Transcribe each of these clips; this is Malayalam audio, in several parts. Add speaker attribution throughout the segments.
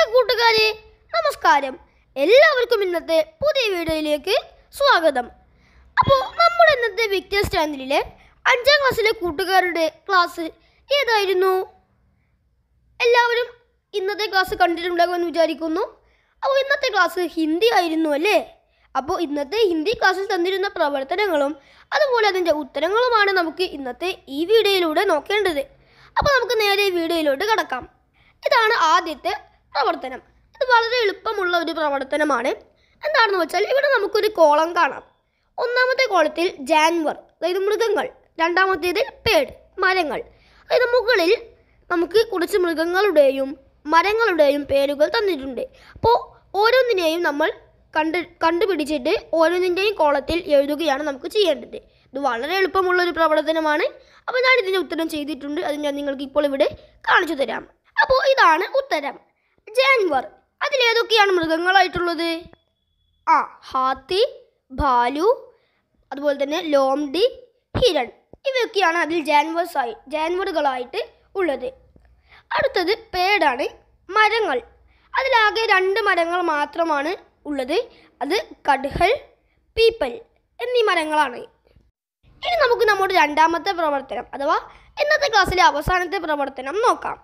Speaker 1: കൂട്ടുകാരെ നമസ്കാരം എല്ലാവർക്കും ഇന്നത്തെ പുതിയ വീഡിയോയിലേക്ക് സ്വാഗതം അപ്പോൾ നമ്മുടെ ഇന്നത്തെ വിക്ടേഴ്സ് ചാനലിലെ അഞ്ചാം ക്ലാസ്സിലെ കൂട്ടുകാരുടെ ക്ലാസ് ഏതായിരുന്നു എല്ലാവരും ഇന്നത്തെ ക്ലാസ് കണ്ടിട്ടുണ്ടാകുമെന്ന് വിചാരിക്കുന്നു അപ്പോൾ ഇന്നത്തെ ക്ലാസ് ഹിന്ദി ആയിരുന്നു അല്ലേ അപ്പോൾ ഇന്നത്തെ ഹിന്ദി ക്ലാസ്സിൽ തന്നിരുന്ന പ്രവർത്തനങ്ങളും അതുപോലെ അതിൻ്റെ ഉത്തരങ്ങളുമാണ് നമുക്ക് ഇന്നത്തെ ഈ വീഡിയോയിലൂടെ നോക്കേണ്ടത് അപ്പോൾ നമുക്ക് നേരെ വീഡിയോയിലോട്ട് കടക്കാം ഇതാണ് ആദ്യത്തെ പ്രവർത്തനം ഇത് വളരെ എളുപ്പമുള്ള ഒരു പ്രവർത്തനമാണ് എന്താണെന്ന് വെച്ചാൽ ഇവിടെ നമുക്കൊരു കോളം കാണാം ഒന്നാമത്തെ കോളത്തിൽ ജാൻവർ അതായത് മൃഗങ്ങൾ രണ്ടാമത്തേത് പേഡ് മരങ്ങൾ അതായത് മുകളിൽ നമുക്ക് കുറച്ച് മൃഗങ്ങളുടെയും മരങ്ങളുടെയും പേരുകൾ തന്നിട്ടുണ്ട് അപ്പോൾ ഓരോന്നിനെയും നമ്മൾ കണ്ട് കണ്ടുപിടിച്ചിട്ട് ഓരോന്നിൻ്റെയും കോളത്തിൽ എഴുതുകയാണ് നമുക്ക് ചെയ്യേണ്ടത് ഇത് വളരെ എളുപ്പമുള്ള ഒരു പ്രവർത്തനമാണ് അപ്പോൾ ഞാൻ ഇതിൻ്റെ ഉത്തരം ചെയ്തിട്ടുണ്ട് അത് ഞാൻ നിങ്ങൾക്ക് ഇപ്പോൾ ഇവിടെ കാണിച്ചു തരാം അപ്പോൾ ഇതാണ് ഉത്തരം ജാൻവർ അതിലേതൊക്കെയാണ് മൃഗങ്ങളായിട്ടുള്ളത് ആ ഹാത്തി ഭാലു അതുപോലെ തന്നെ ലോംഡി ഹിരൺ ഇവയൊക്കെയാണ് അതിൽ ജാൻവേഴ്സായി ജാൻവറുകളായിട്ട് ഉള്ളത് അടുത്തത് പേടാണ് മരങ്ങൾ അതിലാകെ രണ്ട് മരങ്ങൾ മാത്രമാണ് ഉള്ളത് അത് കഡ്ഹൽ പീപ്പൽ എന്നീ മരങ്ങളാണ് ഇനി നമുക്ക് നമ്മുടെ രണ്ടാമത്തെ പ്രവർത്തനം അഥവാ ഇന്നത്തെ ക്ലാസ്സിലെ അവസാനത്തെ പ്രവർത്തനം നോക്കാം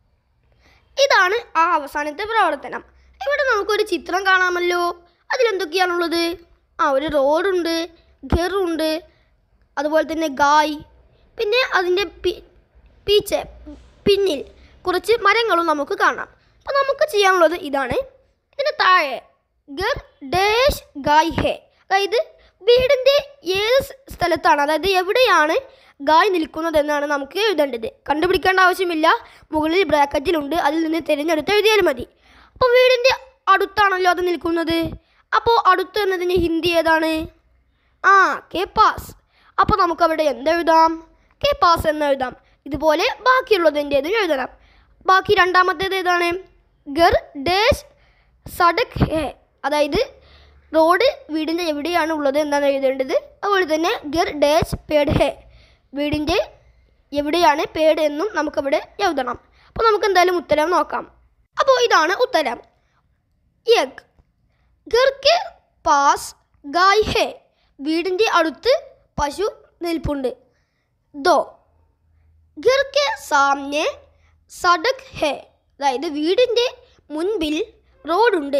Speaker 1: ഇതാണ് ആ അവസാനത്തെ പ്രവർത്തനം ഇവിടെ നമുക്കൊരു ചിത്രം കാണാമല്ലോ അതിലെന്തൊക്കെയാണുള്ളത് ആ ഒരു റോഡുണ്ട് ഘെറുണ്ട് അതുപോലെ തന്നെ ഗായ് പിന്നെ അതിൻ്റെ പി പീച്ചെ പിന്നിൽ കുറച്ച് മരങ്ങളും നമുക്ക് കാണാം അപ്പോൾ നമുക്ക് ചെയ്യാനുള്ളത് ഇതാണ് ഇതിന് താഴെ ഗർ ഡേഷ് ഗായ് ഹെ അതായത് വീടിൻ്റെ ഏത് സ് സ്ഥലത്താണ് അതായത് എവിടെയാണ് ഗായ് നിൽക്കുന്നതെന്നാണ് നമുക്ക് എഴുതേണ്ടത് കണ്ടുപിടിക്കേണ്ട ആവശ്യമില്ല മുകളിൽ ബ്രാക്കറ്റിലുണ്ട് അതിൽ നിന്ന് തിരഞ്ഞെടുത്ത് എഴുതിയാൽ മതി അപ്പോൾ വീടിൻ്റെ അടുത്താണല്ലോ അത് നിൽക്കുന്നത് അപ്പോൾ അടുത്ത് എന്നതിന് ഹിന്ദി ഏതാണ് ആ കെ പാസ് അപ്പോൾ നമുക്കവിടെ എന്തെഴുതാം കെ പാസ് എന്ന് എഴുതാം ഇതുപോലെ ബാക്കിയുള്ളതിൻ്റെതും എഴുതണം ബാക്കി രണ്ടാമത്തേത് ഏതാണ് ഗർ ഡേഷ് സഡക് ഹെ അതായത് റോഡ് വീടിൻ്റെ എവിടെയാണ് ഉള്ളത് എന്നാണ് എഴുതേണ്ടത് അതുപോലെ തന്നെ ഗർ ഡേഷ് പേഡ് ഹെ വീടിൻ്റെ എവിടെയാണ് പേഡ് എന്നും നമുക്കവിടെ എഴുതണം അപ്പോൾ നമുക്ക് എന്തായാലും ഉത്തരം നോക്കാം അപ്പോൾ ഇതാണ് ഉത്തരം യഗ് घर के पास गाय है വീടിൻ്റെ അടുത്ത് പശു നിൽപ്പുണ്ട് ദോ घर के सामने സഡക് ഹെ അതായത് വീടിൻ്റെ മുൻപിൽ റോഡുണ്ട്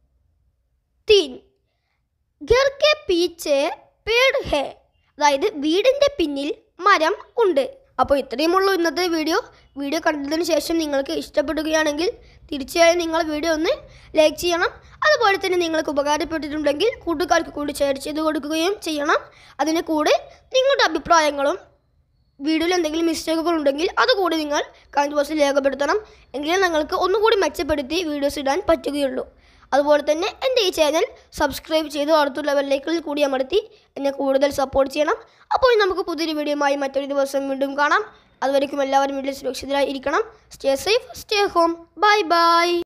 Speaker 1: തീൻ घर के पीछे पेड़ है അതായത് വീടിൻ്റെ പിന്നിൽ മരം ഉണ്ട് അപ്പോൾ ഇത്രയുമുള്ളൂ ഇന്നത്തെ വീഡിയോ വീഡിയോ കണ്ടതിന് ശേഷം നിങ്ങൾക്ക് ഇഷ്ടപ്പെടുകയാണെങ്കിൽ തീർച്ചയായും നിങ്ങൾ വീഡിയോ ഒന്ന് ലൈക്ക് ചെയ്യണം അതുപോലെ തന്നെ നിങ്ങൾക്ക് ഉപകാരപ്പെട്ടിട്ടുണ്ടെങ്കിൽ കൂട്ടുകാർക്ക് കൂടി ഷെയർ ചെയ്ത് കൊടുക്കുകയും ചെയ്യണം അതിന് കൂടെ നിങ്ങളുടെ അഭിപ്രായങ്ങളും വീഡിയോയിൽ എന്തെങ്കിലും മിസ്റ്റേക്കുകൾ ഉണ്ടെങ്കിൽ അതുകൂടി നിങ്ങൾ കമൻറ്റ് ബോക്സിൽ രേഖപ്പെടുത്തണം എങ്കിലേ ഞങ്ങൾക്ക് ഒന്നുകൂടി മെച്ചപ്പെടുത്തി വീഡിയോസ് ഇടാൻ പറ്റുകയുള്ളൂ അതുപോലെ തന്നെ എൻ്റെ ഈ ചാനൽ സബ്സ്ക്രൈബ് ചെയ്ത് അടുത്തുള്ള ബെല്ലൈക്കണിൽ കൂടി അമർത്തി എന്നെ കൂടുതൽ സപ്പോർട്ട് ചെയ്യണം അപ്പോൾ ഇനി നമുക്ക് പുതിയൊരു വീഡിയോയുമായി മറ്റൊരു ദിവസം വീണ്ടും കാണാം അതുവരേക്കും എല്ലാവരും വീട്ടിൽ സുരക്ഷിതരായി ഇരിക്കണം stay safe stay home bye by